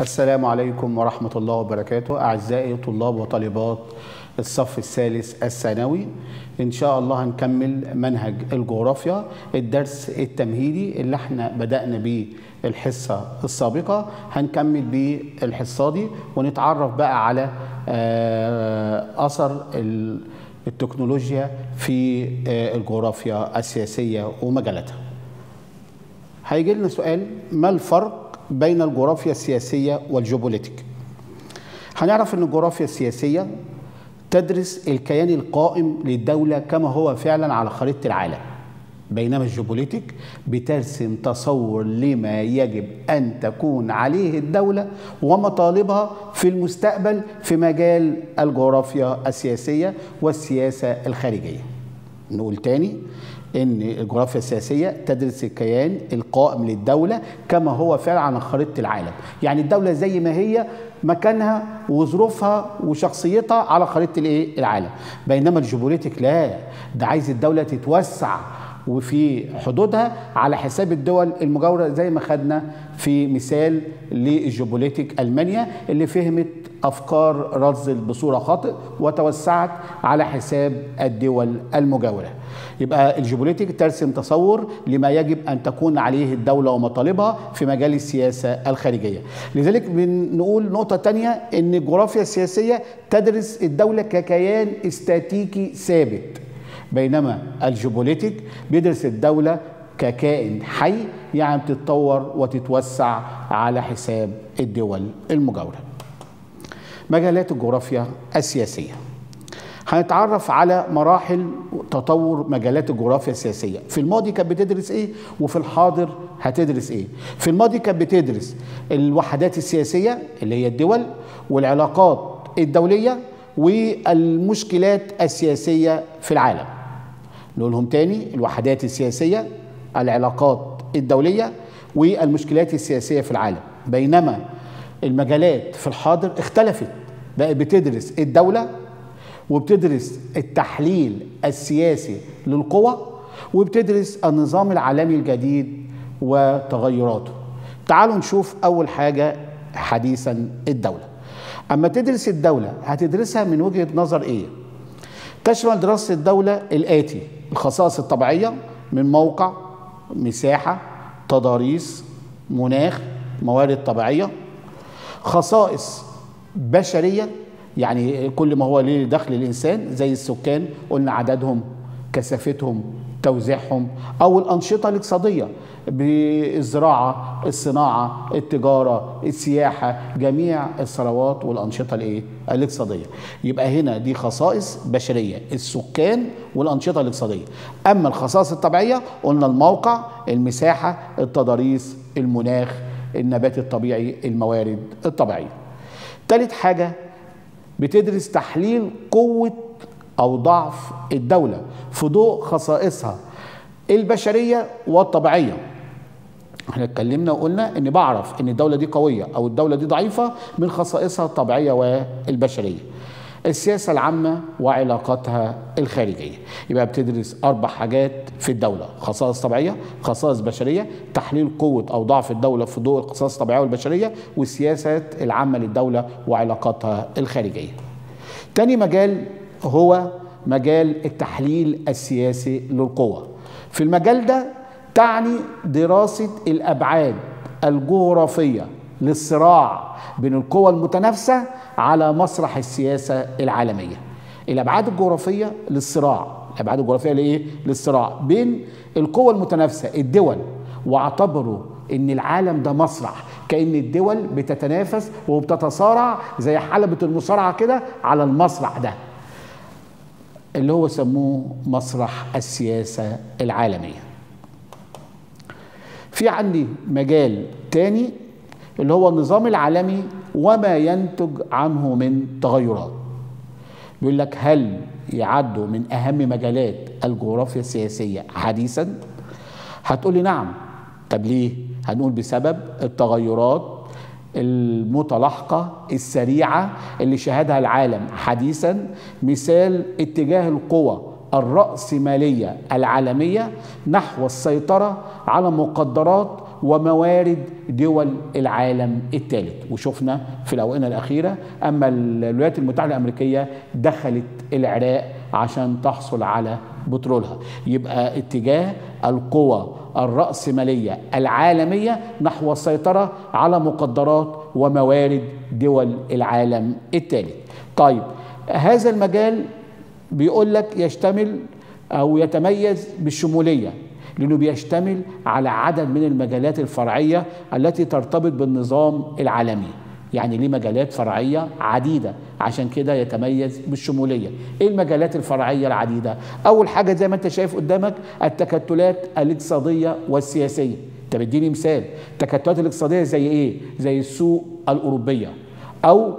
السلام عليكم ورحمة الله وبركاته أعزائي طلاب وطالبات الصف الثالث الثانوي إن شاء الله هنكمل منهج الجغرافيا الدرس التمهيدي اللي احنا بدأنا بيه الحصة السابقة هنكمل بيه الحصة دي ونتعرف بقى على آه، أثر ال- التكنولوجيا في آه، الجغرافيا السياسية ومجالاتها هيجي لنا سؤال ما الفرق بين الجغرافيا السياسية والجيوبوليتيك هنعرف ان الجغرافيا السياسية تدرس الكيان القائم للدولة كما هو فعلا على خريطة العالم بينما الجيوبوليتيك بترسم تصور لما يجب أن تكون عليه الدولة ومطالبها في المستقبل في مجال الجغرافيا السياسية والسياسة الخارجية نقول تاني ان الجغرافيا السياسيه تدرس الكيان القائم للدوله كما هو فعلا على خريطه العالم يعني الدوله زي ما هي مكانها وظروفها وشخصيتها على خريطه الايه العالم بينما الجيوبوليتيك لا ده عايز الدوله تتوسع وفي حدودها على حساب الدول المجاوره زي ما خدنا في مثال للجيوبوليتيك المانيا اللي فهمت افكار رازل بصوره خاطئ وتوسعت على حساب الدول المجاوره يبقى الجيوبوليتيك ترسم تصور لما يجب ان تكون عليه الدوله ومطالبها في مجال السياسه الخارجيه لذلك بنقول نقطه تانية ان الجغرافيا السياسيه تدرس الدوله ككيان استاتيكي ثابت بينما الجيوبوليتيك بيدرس الدوله ككائن حي يعني بتتطور وتتوسع على حساب الدول المجاوره مجالات الجغرافيا السياسية هنتعرف على مراحل تطور مجالات الجغرافيا السياسية في الماضي كانت بتدرس ايه وفي الحاضر هتدرس ايه في الماضي كانت بتدرس الوحدات السياسية اللي هي الدول والعلاقات الدولية والمشكلات السياسية في العالم نقولهم تاني الوحدات السياسية العلاقات الدولية والمشكلات السياسية في العالم بينما المجالات في الحاضر اختلفت بقى بتدرس الدولة وبتدرس التحليل السياسي للقوى وبتدرس النظام العالمي الجديد وتغيراته تعالوا نشوف أول حاجة حديثا الدولة أما تدرس الدولة هتدرسها من وجهة نظر إيه؟ تشمل دراسة الدولة الآتي الخصائص الطبيعية من موقع مساحة تضاريس مناخ موارد طبيعية خصائص بشرية يعني كل ما هو ليه دخل الإنسان زي السكان قلنا عددهم كثافتهم توزيعهم أو الأنشطة الاقتصادية بالزراعة الصناعة التجارة السياحة جميع الثروات والأنشطة الإيه؟ الاقتصادية يبقى هنا دي خصائص بشرية السكان والأنشطة الاقتصادية أما الخصائص الطبيعية قلنا الموقع المساحة التضاريس المناخ النبات الطبيعي الموارد الطبيعية تالت حاجة بتدرس تحليل قوة أو ضعف الدولة في ضوء خصائصها البشرية والطبيعية احنا اتكلمنا وقلنا ان بعرف ان الدولة دي قوية او الدولة دي ضعيفة من خصائصها الطبيعية والبشرية السياسة العامة وعلاقاتها الخارجية يبقى بتدرس أربع حاجات في الدولة خصائص طبيعية خصائص بشرية تحليل قوة أو ضعف الدولة في ضوء الخصائص الطبيعية والبشرية والسياسات العامة للدولة وعلاقاتها الخارجية تاني مجال هو مجال التحليل السياسي للقوى في المجال ده تعني دراسة الأبعاد الجغرافية للصراع بين القوى المتنافسة على مسرح السياسة العالمية الأبعاد الجغرافية للصراع الأبعاد الجغرافية لإيه؟ للصراع بين القوى المتنافسة الدول واعتبروا ان العالم ده مسرح كأن الدول بتتنافس وبتتصارع زي حلبة المصارعة كده على المسرح ده اللي هو سموه مسرح السياسة العالمية في عندي مجال تاني اللي هو النظام العالمي وما ينتج عنه من تغيرات بيقول لك هل يعدوا من أهم مجالات الجغرافيا السياسية حديثا هتقول لي نعم طب ليه هنقول بسبب التغيرات المتلاحقة السريعة اللي شهدها العالم حديثا مثال اتجاه القوى الرأسمالية العالمية نحو السيطرة على مقدرات وموارد دول العالم الثالث وشفنا في الأونة الأخيرة أما الولايات المتحدة الأمريكية دخلت العراق عشان تحصل على بترولها يبقى اتجاه القوى الرأسمالية العالمية نحو السيطرة على مقدرات وموارد دول العالم الثالث طيب هذا المجال بيقول لك يشتمل أو يتميز بالشمولية لأنه بيشتمل على عدد من المجالات الفرعية التي ترتبط بالنظام العالمي يعني ليه مجالات فرعية عديدة عشان كده يتميز بالشمولية ايه المجالات الفرعية العديدة اول حاجة زي ما انت شايف قدامك التكتلات الاقتصادية والسياسية انت بديني مثال التكتلات الاقتصادية زي ايه زي السوق الأوروبية او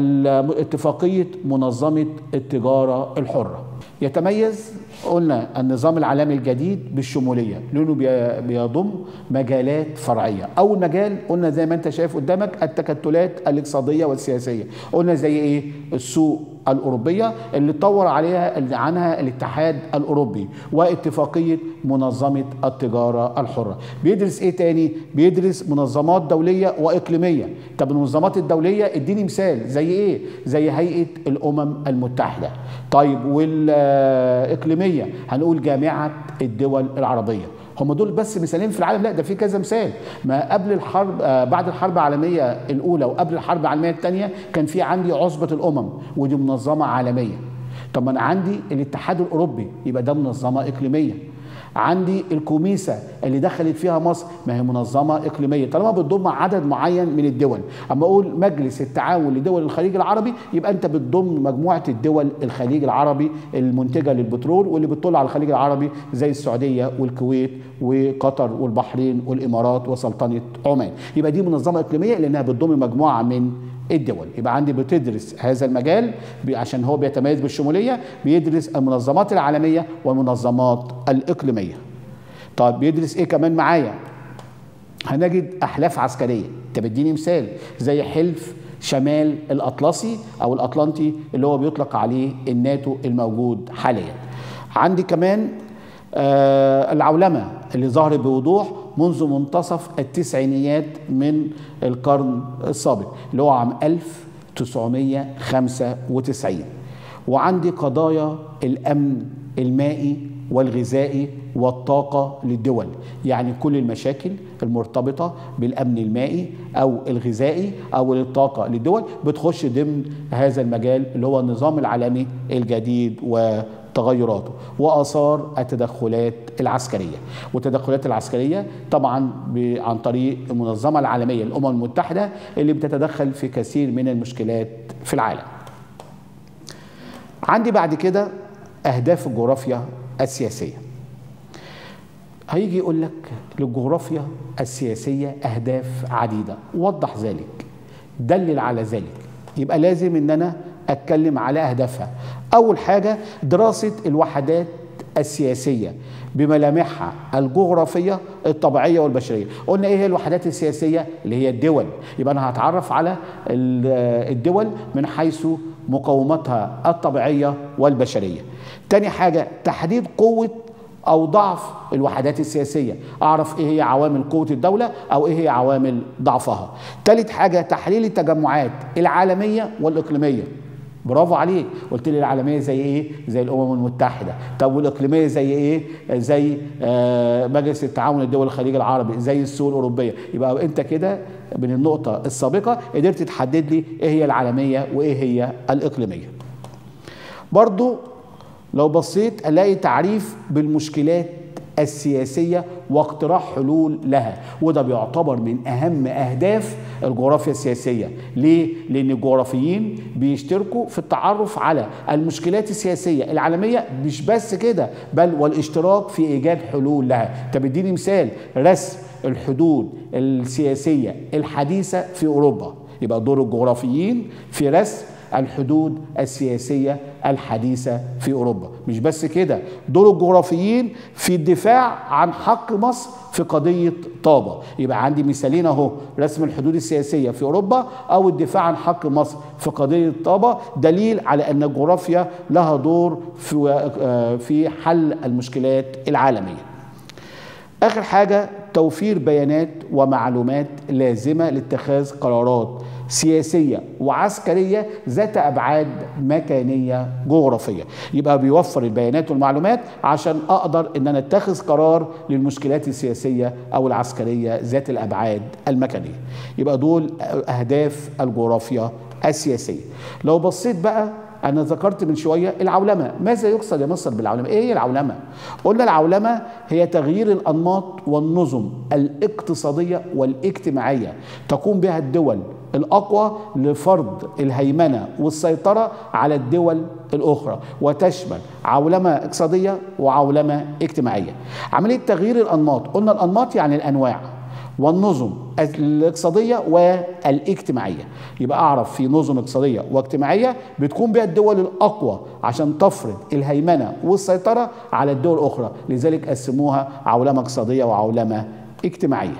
اتفاقية منظمة التجارة الحرة يتميز قلنا النظام العالمي الجديد بالشمولية لأنه بيضم مجالات فرعية أول مجال قلنا زي ما أنت شايف قدامك التكتلات الاقتصادية والسياسية قلنا زي إيه السوق الأوروبية اللي طور عليها عنها الاتحاد الأوروبي واتفاقية منظمة التجارة الحرة بيدرس إيه تاني؟ بيدرس منظمات دولية وإقليمية طب المنظمات الدولية اديني مثال زي إيه؟ زي هيئة الأمم المتحدة طيب والإقليمية هنقول جامعة الدول العربية هم دول بس مثالين في العالم لا ده في كذا مثال ما قبل الحرب آه بعد الحرب العالميه الاولى وقبل الحرب العالميه الثانيه كان في عندي عصبه الامم ودي منظمه عالميه طب ما انا عندي الاتحاد الاوروبي يبقى ده منظمه اقليميه عندي الكوميسا اللي دخلت فيها مصر ما هي منظمه اقليميه طالما بتضم عدد معين من الدول اما اقول مجلس التعاون لدول الخليج العربي يبقى انت بتضم مجموعه الدول الخليج العربي المنتجه للبترول واللي بتطل على الخليج العربي زي السعوديه والكويت وقطر والبحرين والامارات وسلطنه عمان يبقى دي منظمه اقليميه لانها بتضم مجموعه من الدول يبقى عندي بتدرس هذا المجال عشان هو بيتميز بالشمولية بيدرس المنظمات العالمية والمنظمات الإقليمية طيب بيدرس إيه كمان معايا هنجد أحلاف عسكرية انت بديني مثال زي حلف شمال الأطلسي أو الأطلنطي اللي هو بيطلق عليه الناتو الموجود حاليا عندي كمان آه العولمة اللي ظهرت بوضوح منذ منتصف التسعينيات من القرن السابق اللي هو عام 1995 وعندي قضايا الأمن المائي والغذائي والطاقة للدول يعني كل المشاكل المرتبطة بالأمن المائي أو الغذائي أو الطاقة للدول بتخش ضمن هذا المجال اللي هو النظام العالمي الجديد و تغيراته واثار التدخلات العسكريه والتدخلات العسكريه طبعا عن طريق المنظمه العالميه الامم المتحده اللي بتتدخل في كثير من المشكلات في العالم عندي بعد كده اهداف الجغرافيا السياسيه هيجي يقول لك للجغرافيا السياسيه اهداف عديده وضح ذلك دلل على ذلك يبقى لازم ان انا اتكلم على اهدافها اول حاجه دراسه الوحدات السياسيه بملامحها الجغرافيه الطبيعيه والبشريه قلنا ايه هي الوحدات السياسيه اللي هي الدول يبقى انا هتعرف على الدول من حيث مقوماتها الطبيعيه والبشريه تاني حاجه تحديد قوه او ضعف الوحدات السياسيه اعرف ايه هي عوامل قوه الدوله او ايه هي عوامل ضعفها ثالث حاجه تحليل التجمعات العالميه والاقليميه برافو عليك قلت لي العالميه زي ايه زي الامم المتحده طب والاقليميه زي ايه زي آه مجلس التعاون الدول الخليج العربي زي السوق الاوروبيه يبقى انت كده من النقطه السابقه قدرت تحدد لي ايه هي العالميه وايه هي الاقليميه برضو لو بصيت الاقي تعريف بالمشكلات السياسيه واقتراح حلول لها وده بيعتبر من اهم اهداف الجغرافيا السياسيه ليه لان الجغرافيين بيشتركوا في التعرف على المشكلات السياسيه العالميه مش بس كده بل والاشتراك في ايجاد حلول لها طب اديني مثال رسم الحدود السياسيه الحديثه في اوروبا يبقى دور الجغرافيين في رسم الحدود السياسية الحديثة في أوروبا مش بس كده دور الجغرافيين في الدفاع عن حق مصر في قضية طابة يبقى عندي مثالين اهو رسم الحدود السياسية في أوروبا أو الدفاع عن حق مصر في قضية طابة دليل على أن الجغرافيا لها دور في في حل المشكلات العالمية آخر حاجة توفير بيانات ومعلومات لازمة لاتخاذ قرارات سياسية وعسكرية ذات أبعاد مكانية جغرافية يبقى بيوفر البيانات والمعلومات عشان أقدر أن أنا أتخذ قرار للمشكلات السياسية أو العسكرية ذات الأبعاد المكانية يبقى دول أهداف الجغرافيا السياسية لو بصيت بقى أنا ذكرت من شوية العولمة ماذا يقصد يا مصر بالعولمة إيه هي العولمة قلنا العولمة هي تغيير الأنماط والنظم الاقتصادية والاجتماعية تقوم بها الدول الأقوى لفرض الهيمنة والسيطرة على الدول الأخرى وتشمل عولمة اقتصادية وعولمة اجتماعية عملية تغيير الأنماط قلنا الأنماط يعني الأنواع والنظم الاقتصادية والاجتماعية يبقى أعرف في نظم اقتصادية واجتماعية بتقوم بها الدول الأقوى عشان تفرض الهيمنة والسيطرة على الدول الأخرى لذلك قسموها عولمة اقتصادية وعولمة اجتماعية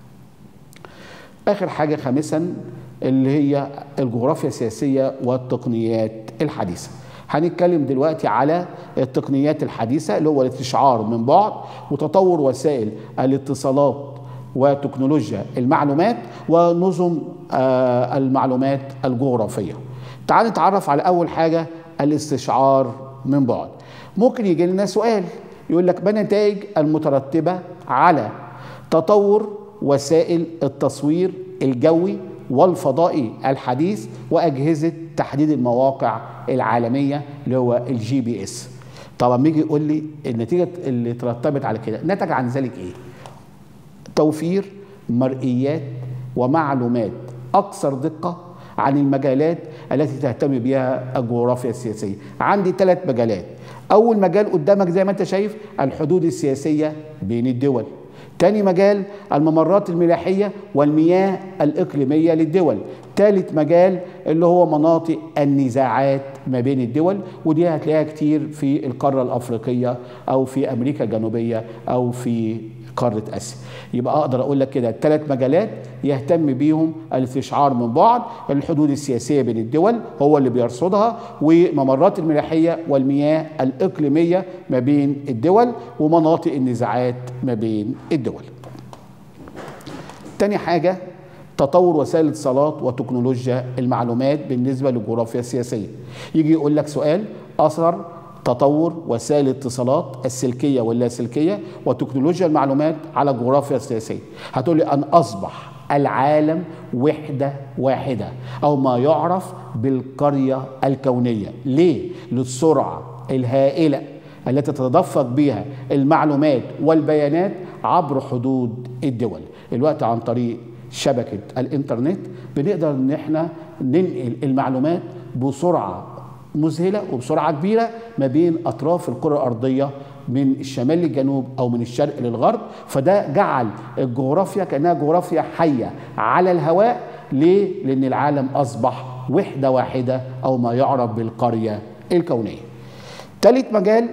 آخر حاجة خامسا اللي هي الجغرافيا السياسية والتقنيات الحديثة هنتكلم دلوقتي على التقنيات الحديثة اللي هو الاستشعار من بعد وتطور وسائل الاتصالات وتكنولوجيا المعلومات ونظم آه المعلومات الجغرافية تعال نتعرف على أول حاجة الاستشعار من بعد ممكن يجي لنا سؤال يقول لك ما النتائج المترتبة على تطور وسائل التصوير الجوي والفضائي الحديث واجهزه تحديد المواقع العالميه اللي هو الجي بي اس طبعا يجي يقول لي النتيجه اللي ترتبت على كده نتج عن ذلك ايه توفير مرئيات ومعلومات اكثر دقه عن المجالات التي تهتم بها الجغرافيا السياسيه عندي ثلاث مجالات اول مجال قدامك زي ما انت شايف الحدود السياسيه بين الدول تاني مجال الممرات الملاحية والمياه الإقليمية للدول ثالث مجال اللي هو مناطق النزاعات ما بين الدول ودي هتلاقيها كتير في القارة الأفريقية أو في أمريكا الجنوبية أو في قارة آسيا يبقى أقدر أقول لك كده ثلاث مجالات يهتم بيهم الاستشعار من بعد الحدود السياسية بين الدول هو اللي بيرصدها وممرات الملاحية والمياه الإقليمية ما بين الدول ومناطق النزاعات ما بين الدول تاني حاجة تطور وسائل الاتصالات وتكنولوجيا المعلومات بالنسبة للجغرافيا السياسية يجي يقول لك سؤال أثر تطور وسائل الاتصالات السلكيه واللاسلكيه وتكنولوجيا المعلومات على الجغرافيا السياسيه هتقول لي ان اصبح العالم وحده واحده او ما يعرف بالقريه الكونيه ليه للسرعه الهائله التي تتدفق بها المعلومات والبيانات عبر حدود الدول الوقت عن طريق شبكه الانترنت بنقدر ان احنا ننقل المعلومات بسرعه مذهله وبسرعه كبيره ما بين اطراف الكره الارضيه من الشمال للجنوب او من الشرق للغرب فده جعل الجغرافيا كانها جغرافيا حيه على الهواء ليه؟ لان العالم اصبح وحده واحده او ما يعرف بالقريه الكونيه. ثالث مجال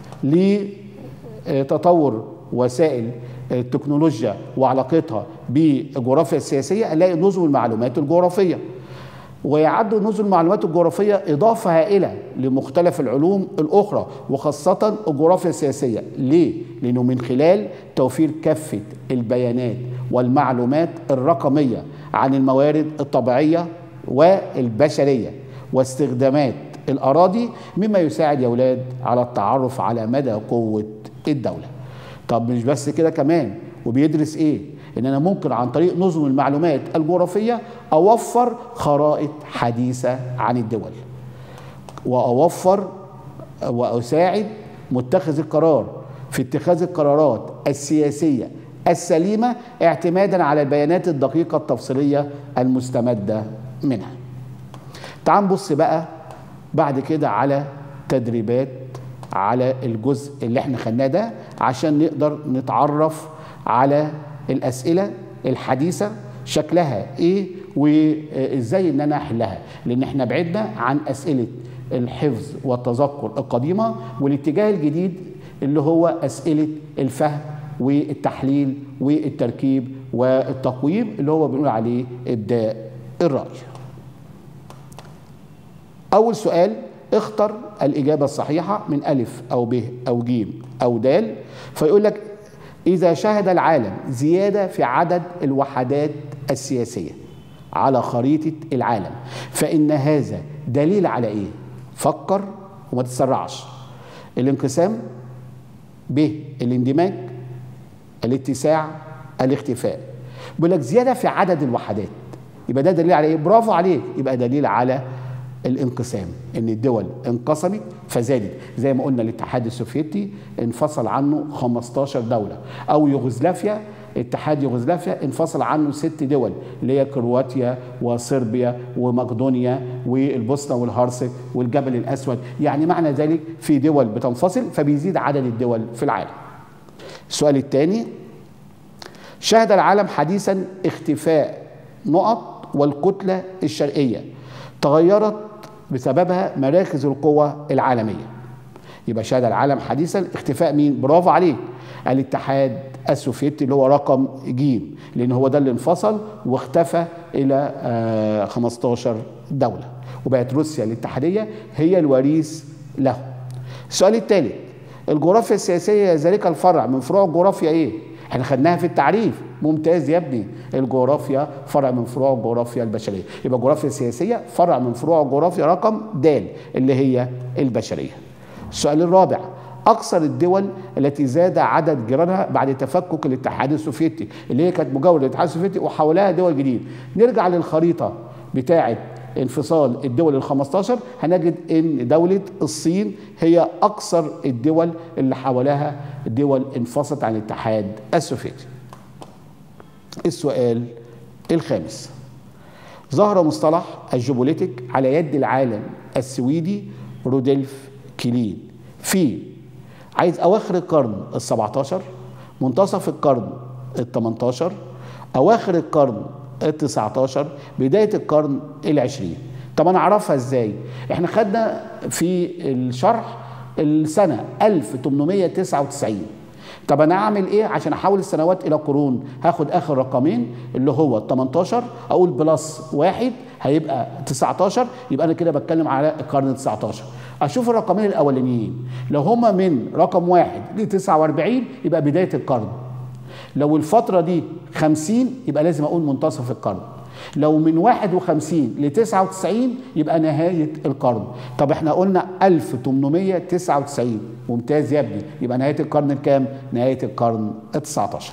لتطور وسائل التكنولوجيا وعلاقتها بالجغرافيا السياسيه نلاقي نظم المعلومات الجغرافيه. ويعد نظم المعلومات الجغرافية إضافة هائلة لمختلف العلوم الأخرى وخاصة الجغرافيا السياسية ليه؟ لأنه من خلال توفير كافة البيانات والمعلومات الرقمية عن الموارد الطبيعية والبشرية واستخدامات الأراضي مما يساعد يا أولاد على التعرف على مدى قوة الدولة طب مش بس كده كمان وبيدرس إيه؟ ان انا ممكن عن طريق نظم المعلومات الجغرافيه اوفر خرائط حديثه عن الدول واوفر واساعد متخذ القرار في اتخاذ القرارات السياسيه السليمه اعتمادا على البيانات الدقيقه التفصيليه المستمده منها. تعال نبص بقى بعد كده على تدريبات على الجزء اللي احنا خدناه ده عشان نقدر نتعرف على الاسئله الحديثه شكلها ايه وازاي ان انا احلها لان احنا بعدنا عن اسئله الحفظ والتذكر القديمه والاتجاه الجديد اللي هو اسئله الفهم والتحليل والتركيب والتقويم اللي هو بنقول عليه ابداء الراي اول سؤال اختر الاجابه الصحيحه من الف او ب او ج او د فيقول لك إذا شهد العالم زيادة في عدد الوحدات السياسية على خريطة العالم فإن هذا دليل على إيه؟ فكر وما تتسرعش الانقسام ب الاندماج الاتساع الاختفاء بيقول لك زياده في عدد الوحدات يبقى ده دليل على ايه برافو عليك يبقى دليل على الانقسام ان الدول انقسمت فزادت زي ما قلنا الاتحاد السوفيتي انفصل عنه 15 دوله او يوغوسلافيا اتحاد يوغوسلافيا انفصل عنه ست دول اللي هي كرواتيا وصربيا ومقدونيا والبوسنه والهرسك والجبل الاسود يعني معنى ذلك في دول بتنفصل فبيزيد عدد الدول في العالم السؤال الثاني شهد العالم حديثا اختفاء نقط والكتله الشرقيه تغيرت بسببها مراكز القوى العالميه يبقى شهد العالم حديثا اختفاء مين برافو عليك الاتحاد السوفيتي اللي هو رقم ج لان هو ده اللي انفصل واختفى الى آه 15 دوله وبقت روسيا الاتحاديه هي الوريث له السؤال الثالث الجغرافيا السياسيه ذلك الفرع من فروع الجغرافيا ايه احنا خدناها في التعريف ممتاز يا ابني الجغرافيا فرع من فروع الجغرافيا البشريه يبقى الجغرافيا السياسيه فرع من فروع الجغرافيا رقم د اللي هي البشريه السؤال الرابع اكثر الدول التي زاد عدد جيرانها بعد تفكك الاتحاد السوفيتي اللي هي كانت مجاوره للاتحاد السوفيتي وحولها دول جديد نرجع للخريطه بتاعه انفصال الدول ال 15 هنجد ان دوله الصين هي اكثر الدول اللي حواليها دول انفصلت عن الاتحاد السوفيتي. السؤال الخامس ظهر مصطلح الجيوبوليتيك على يد العالم السويدي رودولف كيلين في عايز اواخر القرن ال 17 منتصف القرن ال 18 اواخر القرن ال 19 بدايه القرن العشرين طب انا اعرفها ازاي احنا خدنا في الشرح السنه 1899 طب انا اعمل ايه عشان احول السنوات الى قرون هاخد اخر رقمين اللي هو 18 اقول بلس واحد هيبقى 19 يبقى انا كده بتكلم على القرن 19 اشوف الرقمين الاولانيين لو هما من رقم واحد ل 49 يبقى بدايه القرن لو الفترة دي 50 يبقى لازم أقول منتصف القرن لو من 51 ل 99 يبقى نهاية القرن طب احنا قلنا 1899 ممتاز يا ابني يبقى نهاية القرن الكام؟ نهاية القرن ال 19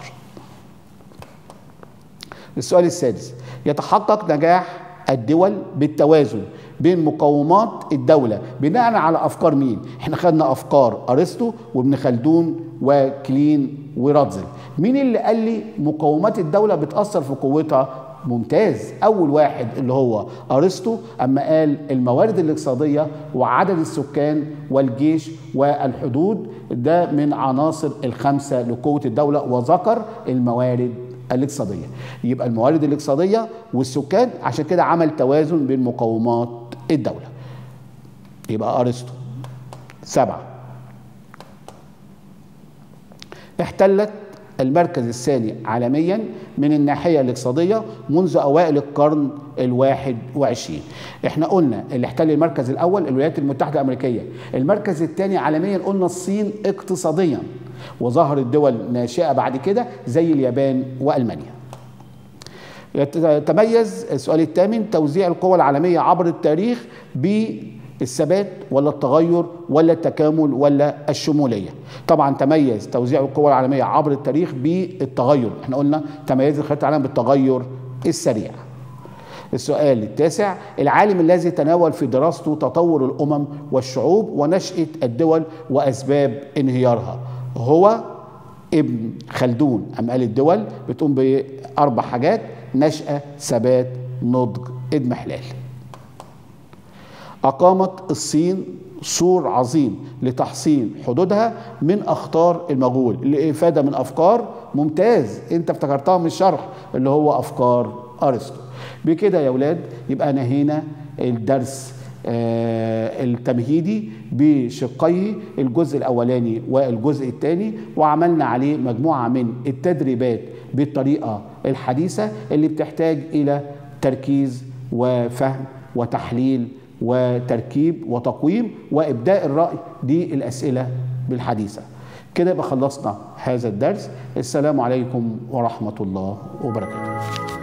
السؤال السادس يتحقق نجاح الدول بالتوازن بين مقومات الدولة بناء على أفكار مين؟ احنا خدنا أفكار أرسطو وابن خلدون وكلين وراتزل مين اللي قال لي مقومات الدولة بتأثر في قوتها ممتاز أول واحد اللي هو أرسطو أما قال الموارد الاقتصادية وعدد السكان والجيش والحدود ده من عناصر الخمسة لقوة الدولة وذكر الموارد الاقتصادية يبقى الموارد الاقتصادية والسكان عشان كده عمل توازن بين مقومات الدولة يبقى أرسطو سبعة احتلت المركز الثاني عالميا من الناحية الاقتصادية منذ أوائل القرن الواحد وعشرين احنا قلنا اللي احتل المركز الأول الولايات المتحدة الأمريكية المركز الثاني عالميا قلنا الصين اقتصاديا وظهرت دول ناشئة بعد كده زي اليابان وألمانيا يتميز السؤال الثامن توزيع القوى العالمية عبر التاريخ بالثبات ولا التغير ولا التكامل ولا الشمولية طبعا تميز توزيع القوى العالمية عبر التاريخ بالتغير احنا قلنا تميز الخريطة العالم بالتغير السريع السؤال التاسع العالم الذي تناول في دراسته تطور الأمم والشعوب ونشأة الدول وأسباب انهيارها هو ابن خلدون أم قال الدول بتقوم بأربع حاجات نشأة ثبات نضج اضمحلال أقامت الصين سور عظيم لتحصين حدودها من أخطار المغول لإفادة من أفكار ممتاز أنت افتكرتها من الشرح اللي هو أفكار أرسطو بكده يا ولاد يبقى نهينا الدرس آه التمهيدي بشقيه الجزء الاولاني والجزء الثاني وعملنا عليه مجموعه من التدريبات بالطريقه الحديثه اللي بتحتاج الى تركيز وفهم وتحليل وتركيب وتقويم وابداء الراي دي الاسئله بالحديثه كده يبقى خلصنا هذا الدرس السلام عليكم ورحمة الله وبركاته